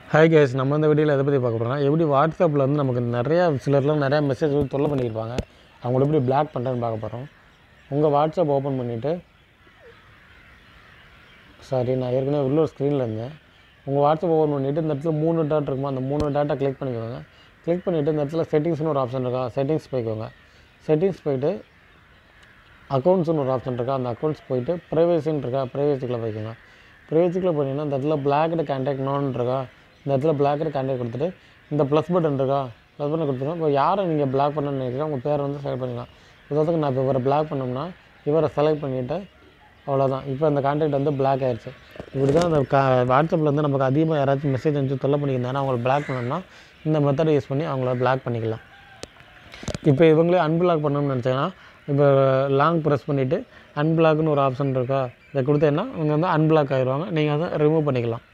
hi guys நம்ம இந்த வீடியோவில் எதை பற்றி பார்க்க போகிறோம்னா எப்படி வாட்ஸ்அப்பில் வந்து நமக்கு நிறையா சிலர்லாம் நிறையா மெசேஜ் வந்து தொல்லை பண்ணியிருப்பாங்க அவங்கள எப்படி பிளாக் பண்ணுறேன்னு பார்க்க போகிறோம் உங்கள் வாட்ஸ்அப் ஓப்பன் பண்ணிவிட்டு சாரி நான் ஏற்கனவே உள்ள ஒரு ஸ்க்ரீனில் இருந்தேன் உங்கள் வாட்ஸ்அப் ஓப்பன் பண்ணிவிட்டு இந்த இடத்துல மூணு டாட் இருக்குமா அந்த மூணு டாட்டை கிளிக் பண்ணிக்கோங்க கிளிக் பண்ணிவிட்டு இந்த இடத்துல செட்டிங்ஸ்னு ஒரு ஆப்ஷன் இருக்கா செட்டிங்ஸ் போய்க்கோங்க செட்டிங்ஸ் போயிட்டு அக்கௌண்ட்ஸ்னு ஒரு ஆப்ஷன் இருக்கா அந்த அக்கௌண்ட்ஸ் போயிட்டு ப்ரைவேசின்னு இருக்கா ப்ரைவேசிக்குள்ளே போய்க்கோங்க ப்ரைவேசிக்குள்ளே போனீங்கன்னா இந்த இடத்துல பிளாக்டு கான்டாக்ட் நோன் இருக்கா இந்த இடத்துல பிளாக்டு கான்டாக்ட் கொடுத்துட்டு இந்த ப்ளஸ் பட்டன் இருக்கா ப்ளஸ் பட்டன் கொடுத்துருங்க இப்போ யாரை நீங்கள் பிளாக் பண்ணணும்னு நினைக்கிறோம் உங்கள் பேரை வந்து செலக்ட் பண்ணிக்கலாம் உதாரணத்துக்கு நான் இப்போ இவரை பிளாக் பண்ணோம்னா இவரை செலக்ட் பண்ணிவிட்டு அவ்வளோதான் இப்போ அந்த கான்டாக்ட் வந்து பிளாக் ஆயிடுச்சு இப்படி தான் அந்த கா வாட்ஸ்அப்பில் வந்து நமக்கு அதிகமாக யாராச்சும் மெசேஜ் வந்து தொல்லை பண்ணியிருந்தாங்கன்னா அவங்கள பிளாக் பண்ணோம்னா இந்த மெத்தடை யூஸ் பண்ணி அவங்கள பிளாக் பண்ணிக்கலாம் இப்போ இவங்களே அன்பிளாக் பண்ணணும்னு நினச்சாங்கன்னா இப்போ லாங் ப்ரெஸ் பண்ணிவிட்டு அன்பிளாக்னு ஒரு ஆப்ஷன் இருக்கா இதை கொடுத்தேன்னா இவங்க வந்து அன்பிளாக் ஆயிடுவாங்க நீங்கள் வந்து ரிமூவ் பண்ணிக்கலாம்